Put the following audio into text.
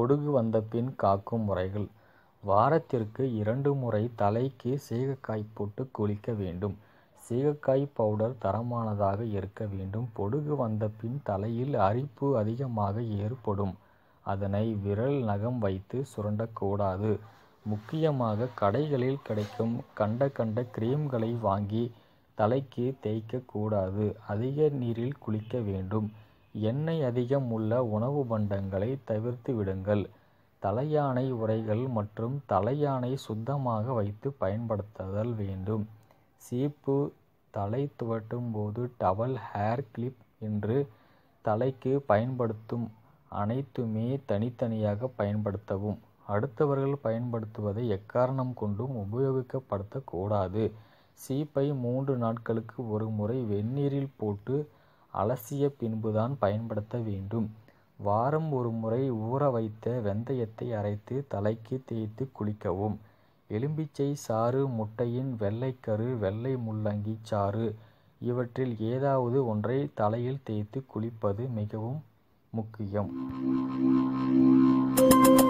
பொடுகு வந்தபின் காக்கும் முறைகள் வாரத்திற்கு இரண்டு முறை தலைக்கு சீகக்காய் போட்டு குளிக்க வேண்டும். சீகக்காய் பவுடர் தரமானதாக இருக்க வேண்டும். பொடுகு வந்தபின் தலையில் அரிப்பு அதிகமாக ஏற்படும். அதனை விரல் நகம் வைத்து சுரண்டக்கூடாது. முக்கியமாக கடைகளில் கிடைக்கும் கண்ட கண்ட கிரீம்களை வாங்கி தலைக்கு தேய்க்கக் கூடாது. அதிக நீரில் குளிக்க வேண்டும். எண்ணெய் அதிகம் உள்ள உணவு பண்டங்களை தவிர்த்து விடுங்கள். தலையணை உறைகள் மற்றும் தலையணை சுத்தமாக வைத்து பயன்படுத்துதல் வேண்டும். சீப்பு தலை துவட்டும் போது டவல் ஹேர் கிளிப் என்று தலைக்கு பயன்படுத்தும் அனைத்துமே தனித்தனியாக பயன்படுத்தவும். அடுத்தவர்கள் பயன்படுத்துவதை எக்காரணம் கொண்டும் உபயோகப்படுத்தக் கூடாது. சீப்பை மூன்று நாட்களுக்கு ஒரு முறை வெந்நீரில் போட்டு அலசிய பின்புதான் பயன்படுத்த வேண்டும். வாரம் ஒரு முறை ஊற வைத்த வெந்தயத்தை அரைத்து தலைக்கு தேய்த்து குளிக்கவும். எலுமிச்சை சாறு முட்டையின் வெள்ளைக்கரு வெள்ளை முள்ளங்கி சாறு இவற்றில் ஏதாவது ஒன்றை தலையில் தேய்த்து குளிப்பது மிகவும் முக்கியம்.